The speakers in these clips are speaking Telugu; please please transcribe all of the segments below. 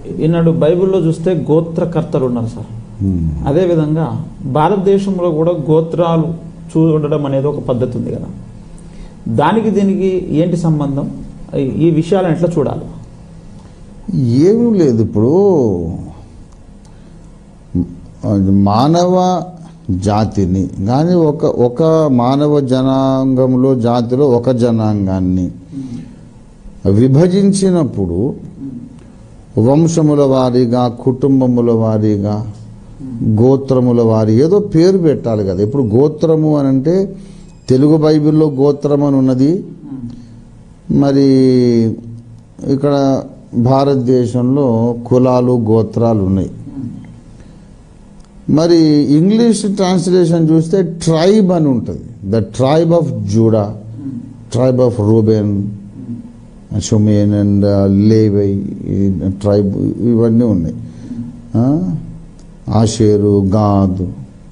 ఈనాడు బైబిల్లో చూస్తే గోత్రకర్తలు ఉన్నారు సార్ ఉమ్. అదేవిధంగా భారతదేశంలో కూడా గోత్రాలు చూడడం అనేది ఒక పద్ధతి ఉంది కదా దానికి దీనికి ఏంటి సంబంధం ఈ- ఈ విషయాలను ఎట్లా చూడాలి ఏమీ లేదు ఇప్పుడు మానవ జాతిని కానీ ఒక ఒక మానవ జనాంగంలో జాతిలో ఒక జనాంగాన్ని విభజించినప్పుడు వంశముల వారీగా కుటుంబముల వారీగా గోత్రముల వారి ఏదో పేరు పెట్టాలి కదా ఇప్పుడు గోత్రము అని అంటే తెలుగు బైబిల్లో గోత్రం అని ఉన్నది మరి ఇక్కడ భారతదేశంలో కులాలు గోత్రాలు ఉన్నాయి మరి ఇంగ్లీష్ ట్రాన్స్లేషన్ చూస్తే ట్రైబ్ అని ఉంటుంది the tribe of Judah tribe of Reuben Simeon and Levi tribe ఇవన్నీ ఉన్నాయి ఆ? ఆషేరు గాద్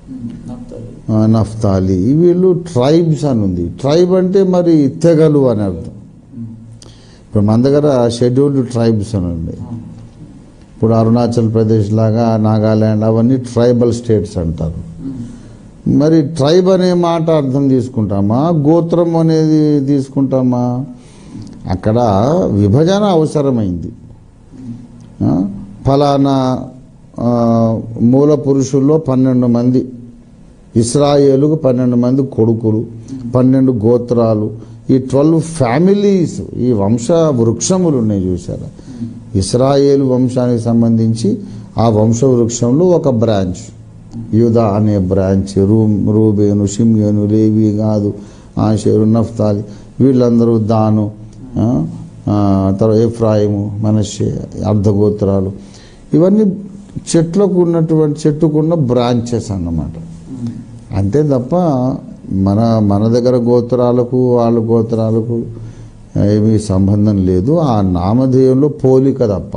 ఆ, నఫ్తాలి వీళ్ళు ట్రైబ్స్ అని ఉంది ట్రైబ్ అంటే మరి తెగలు అని అర్థం ఇప్పుడు మన దగ్గర షెడ్యూల్డ్ ట్రైబ్స్ అని ఉంది ఇప్పుడు అరుణాచల్ ప్రదేశ్ లాగా నాగాల్యాండ్ అవన్నీ ట్రైబల్ స్టేట్స్ అంటారు మరి ట్రైబ్ అనే మాట అర్థం తీసుకుంటామా గోత్రం అనేది తీసుకుంటామా అక్కడ విభజన అవసరమైంది ఆ, ఫలానా ఆ, మూల పురుషుల్లో పన్నెండు మంది ఇస్రాయేలుకు పన్నెండు మంది కొడుకులు పన్నెండు గోత్రాలు ఈ ట్వెల్వ్ ఫ్యామిలీస్ ఈ వంశ వృక్షములు ఉన్నాయి చూసారా ఇస్రాయేలు వంశానికి సంబంధించి ఆ వంశ వృక్షంలో ఒక బ్రాంచ్ యూదా అనే బ్రాంచ్ రూ రూబేను షిమ్యోను లేవి గాదు ఆషేరు నఫ్తాలి వీళ్ళందరూ దాను ఆ, ఆ, తర్వాత ఎఫ్రాయిము మనషే అర్ధగోత్రాలు ఇవన్నీ చెట్లకు ఉన్నటువంటి చెట్టుకున్న బ్రాంచెస్ అన్నమాట అంతే తప్ప మన మన దగ్గర గోత్రాలకు వాళ్ళ గోత్రాలకు ఏమీ సంబంధం లేదు ఆ నామధేయంలో పోలిక తప్ప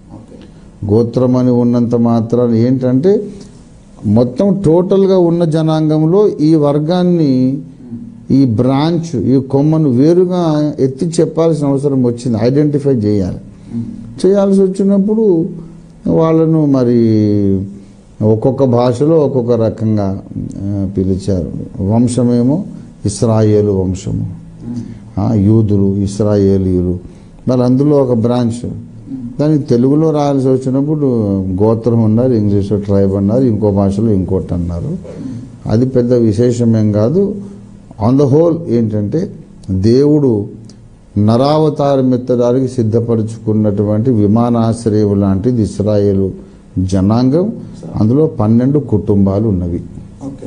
గోత్రం అని ఉన్నంత మాత్రాన ఏంటంటే మొత్తం టోటల్గా ఉన్న జనాంగంలో ఈ వర్గాన్ని ఈ బ్రాంచ్ ఈ కొమ్మను వేరుగా ఎత్తి చెప్పాల్సిన అవసరం వచ్చింది ఐడెంటిఫై చేయాలి చేయాల్సి వచ్చినప్పుడు వాళ్ళను మరి ఒక్కొక్క భాషలో ఒక్కొక్క రకంగా ఆ, పిలిచారు వంశమేమో ఇస్రాయేలు వంశము ఆ, యూదులు ఇస్రాయేలీయులు మరి అందులో ఒక బ్రాంచ్ దానికి తెలుగులో రాయాల్సి వచ్చినప్పుడు గోత్రం అన్నారు ఇంగ్లీష్లో ట్రైబ్ అన్నారు ఇంకో భాషలో ఇంకోటి అన్నారు అది పెద్ద విశేషమేం కాదు ఆన్ ద హోల్ ఏంటంటే దేవుడు నరావతారం ఎత్తడానికి సిద్ధపరచుకున్నటువంటి విమానాశ్రయం లాంటిది ఇస్రాయేలు జనాంగం అందులో పన్నెండు కుటుంబాలు ఉన్నవి okay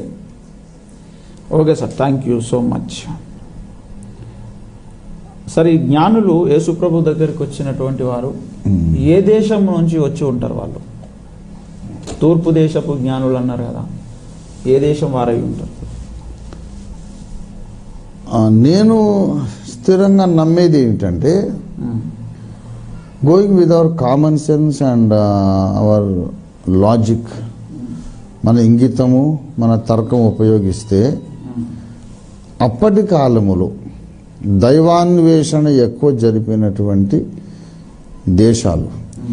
okay sir thank you so much sir ఈ జ్ఞానులు యేసుప్రభు దగ్గరికి వచ్చినటువంటి వారు ఏ దేశం నుంచి వచ్చి ఉంటారు వాళ్ళు తూర్పు దేశపు జ్ఞానులు అన్నారు కదా ఏ దేశం వారై ఉంటారు ఆ, నేను స్థిరంగా నమ్మేది ఏమిటంటే going with our common sense and our logic మన ఇంగితము మన తర్కం ఉపయోగిస్తే అప్పటి కాలములో దైవాన్వేషణ ఎక్కువ జరిపినటువంటి దేశాలు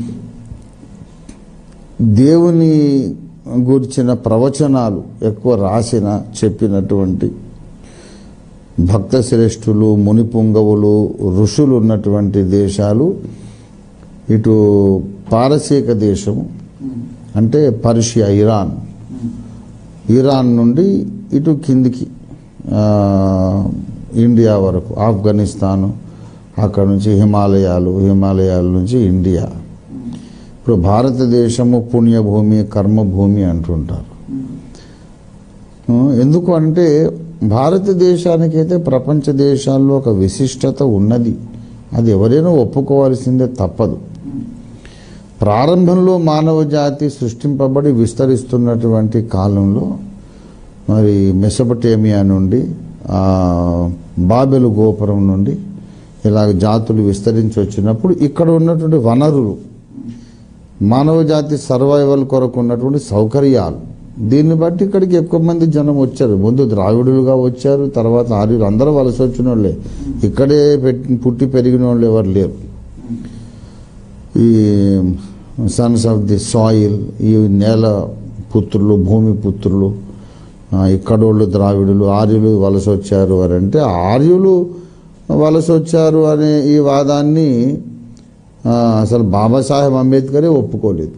దేవుని గురించిన ప్రవచనాలు ఎక్కువ రాసిన చెప్పినటువంటి భక్త శ్రేష్ఠులు మునిపుంగవులు ఋషులు ఉన్నటువంటి దేశాలు ఇటు పారసీక దేశము అంటే పర్షియా ఇరాన్ ఇరాన్ నుండి ఇటు కిందికి ఆ, ఇండియా వరకు ఆఫ్ఘనిస్తాను అక్కడ నుంచి హిమాలయాలు హిమాలయాల నుంచి ఇండియా ఇప్పుడు భారతదేశము పుణ్యభూమి కర్మభూమి అంటుంటారు ఆ, ఎందుకు అంటే భారతదేశానికైతే ప్రపంచ దేశాల్లో ఒక విశిష్టత ఉన్నది అది ఎవరైనా ఒప్పుకోవాల్సిందే తప్పదు ప్రారంభంలో మానవ జాతి సృష్టింపబడి విస్తరిస్తున్నటువంటి కాలంలో మరి మెసపటేమియా నుండి ఆ, బాబెలు గోపురం నుండి ఇలాగ జాతులు విస్తరించి వచ్చినప్పుడు ఇక్కడ ఉన్నటువంటి వనరులు మానవ జాతి సర్వైవల్ కొరకు ఉన్నటువంటి సౌకర్యాలు దీన్ని బట్టి ఇక్కడికి ఎక్కువ మంది జనం వచ్చారు ముందు ద్రావిడులుగా వచ్చారు తర్వాత ఆర్యులు అందరూ వలస వచ్చిన వాళ్ళే ఇక్కడే పెట్టి పుట్టి పెరిగిన వాళ్ళు ఎవరు లేరు ఈ సన్స్ ఆఫ్ ది సాయిల్ ఈ నేల పుత్రులు భూమి పుత్రులు ఆ, ఇక్కడోళ్ళు ద్రావిడులు ఆర్యులు వలస వచ్చారు అని అంటే ఆర్యులు వలస వచ్చారు అనే ఈ వాదాన్ని ఆ, అసలు బాబాసాహెబ్ అంబేద్కరే ఒప్పుకోలేదు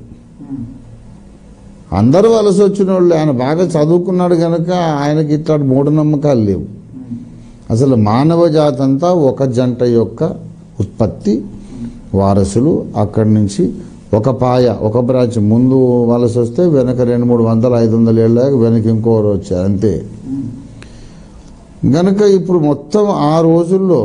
అందరూ వలస వచ్చిన వాళ్ళు ఆయన బాగా చదువుకున్నాడు కనుక ఆయనకి ఇట్లాంటి మూఢనమ్మకాలు లేవు అసలు మానవ జాతి అంతా ఒక జంట యొక్క ఉత్పత్తి వారసులు అక్కడి నుంచి ఒక పాయ ఒక బ్రాంచ్ ముందు వలస వస్తే వెనక రెండు మూడు వందల ఐదు వందల ఏళ్ళ వెనక ఇంకోరు వచ్చారు అంతే గనక ఇప్పుడు మొత్తం ఆ రోజుల్లో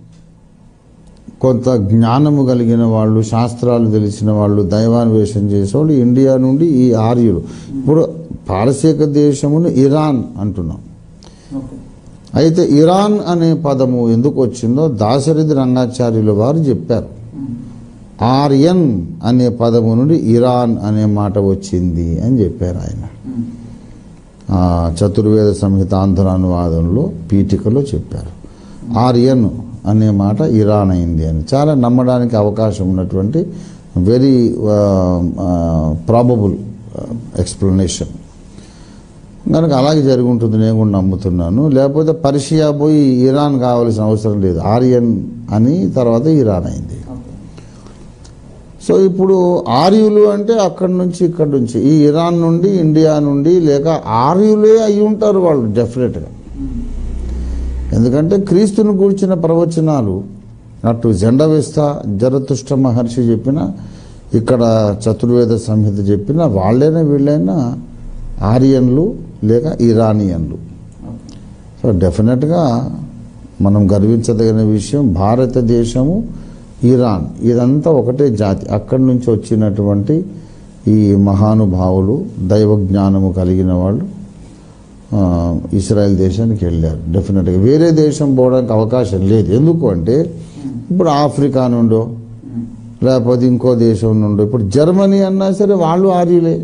కొంత జ్ఞానము కలిగిన వాళ్ళు శాస్త్రాలు తెలిసిన వాళ్ళు దైవాన్వేషణ చేసేవాళ్ళు ఇండియా నుండి ఈ ఆర్యులు ఇప్పుడు పారసీక దేశమును ఇరాన్ అంటున్నాం ఓకే అయితే ఇరాన్ అనే పదము ఎందుకు వచ్చిందో దాశరథి రంగాచార్యుల వారు చెప్పారు ఆర్యన్ అనే పదము నుండి ఇరాన్ అనే మాట వచ్చింది అని చెప్పారు ఆయన ఆ, చతుర్వేద సంహిత ఆంధ్ర అనువాదంలో పీఠికలో చెప్పారు ఆర్యన్ అనే మాట ఇరాన్ అయింది అని చాలా నమ్మడానికి అవకాశం ఉన్నటువంటి వెరీ ప్రాబబుల్ ఎక్స్ప్లెనేషన్ కనుక అలాగే జరిగి ఉంటుంది నేను కూడా నమ్ముతున్నాను లేకపోతే పర్షియా పోయి ఇరాన్ కావాల్సిన అవసరం లేదు ఆర్యన్ అని తర్వాత ఇరాన్ అయింది ఓకే సో ఇప్పుడు ఆర్యులు అంటే అక్కడి నుంచి ఇక్కడి నుంచి ఈ ఇరాన్ నుండి ఇండియా నుండి లేక ఆర్యులే అయి ఉంటారు వాళ్ళు డెఫినెట్గా ఎందుకంటే క్రీస్తుని గూర్చిన ప్రవచనాలు అటు జెండవేస్త జరతుష్ట మహర్షి చెప్పిన ఇక్కడ చతుర్వేద సంహిత చెప్పిన వాళ్ళైనా వీళ్ళైనా ఆర్యన్లు లేక ఇరానియన్లు ఓకే సో డెఫినెట్గా మనం గర్వించదగిన విషయం భారతదేశము ఇరాన్ ఇదంతా ఒకటే జాతి అక్కడి నుంచి వచ్చినటువంటి ఈ మహానుభావులు దైవ జ్ఞానము కలిగిన వాళ్ళు ఆ, ఇస్రాయెల్ దేశానికి వెళ్ళారు డెఫినెట్గా వేరే దేశం పోవడానికి అవకాశం లేదు ఎందుకు అంటే ఇప్పుడు ఆఫ్రికా నుండో లేకపోతే ఇంకో దేశం నుండో ఇప్పుడు జర్మనీ అన్నా సరే వాళ్ళు ఆర్యులే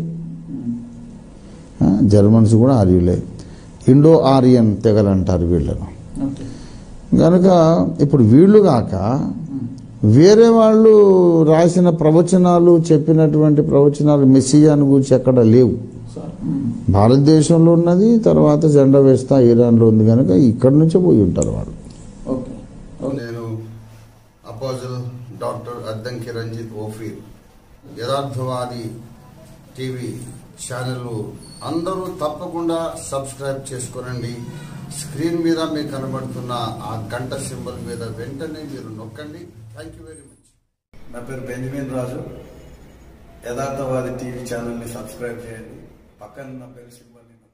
ఆ, జర్మన్స్ కూడా ఆర్యులే ఇండో ఆరియన్ తెగలు అంటారు వీళ్ళను ఓకే కనుక ఇప్పుడు వీళ్ళు కాక వేరే వాళ్ళు రాసిన ప్రవచనాలు చెప్పినటువంటి ప్రవచనాలు మెస్సియాను గురించి ఎక్కడ లేవు సార్ భారతదేశంలో ఉన్నది తర్వాత జెండా వేస్తా ఇరాన్లో ఉంది కనుక ఇక్కడి నుంచే పోయి ఉంటారు వాళ్ళు ఓకే ఓకే నేను apostle doctor Addanki Ranjith Ophir Yatharthavadi TV channel అందరూ తప్పకుండా సబ్స్క్రైబ్ చేసుకోనండి స్క్రీన్ మీద మీకు కనబడుతున్న ఆ గంట సింబల్ మీద వెంటనే మీరు నొక్కండి థ్యాంక్ యూ వెరీ మచ్ నా పేరు బెంజమిన్ రాజు యథార్థవాది టీవీ ఛానల్ని సబ్స్క్రైబ్ చేయండి పక్కన నా పేరు సింబల్ని